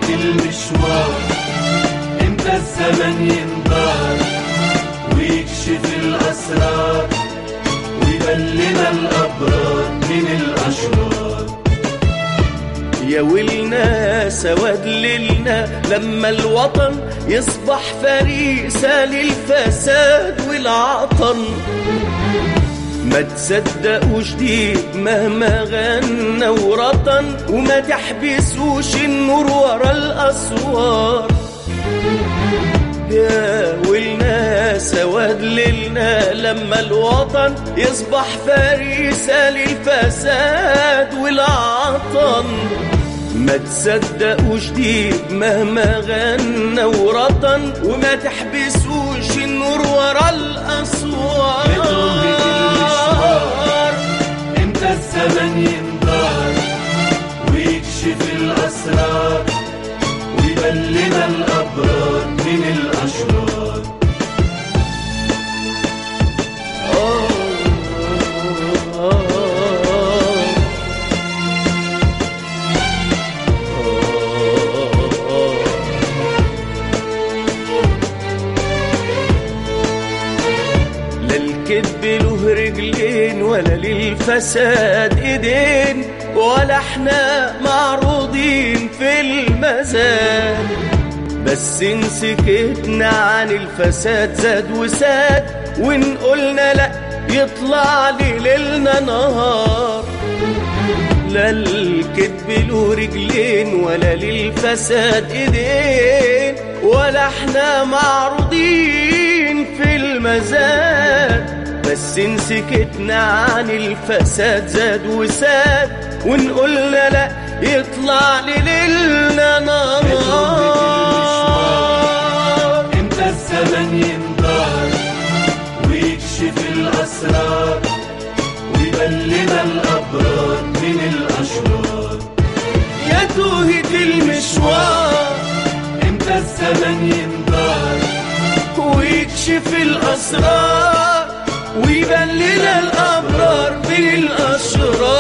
المشوار امتى الزمن ينضار ويكشف الأسرار ويبلنا الأبرار من الأشرار يا ويلنا سواد ليلنا لما الوطن يصبح فريسة للفساد والعطن ما تصدقوش دي مهما غنى ورطن وما تحبسوش النور ورا الأسوار يا ويلنا سواد ليلنا لما الوطن يصبح فريسة للفساد والعطن ما تصدقوش دي مهما غنى ورطن وما تحبسوش النور ورا الأسوار امتى الزمن ينضار ويكشف الأسرار ويبلنا الأبرار من الأشرار لا الكذب له رجلين ولا للفساد ايدين ولا احنا معروضين في المزاد بس ان سكتنا عن الفساد زاد وساد وان قلنا لا يطلع لي ليلنا نهار لا الكذب له رجلين ولا للفساد ايدين ولا احنا معروضين في المزاد بس ان سكتنا عن الفساد زاد وساد وان قلنا لا يطلع ليلنا نهار امتى الزمن ينضار ويكشف الأسرار ويبلنا الأبرار من الأشرار يا توهة المشوار امتى الزمن ينضار ويكشف الأسرار ويبان لنا الأبرار من الأشرار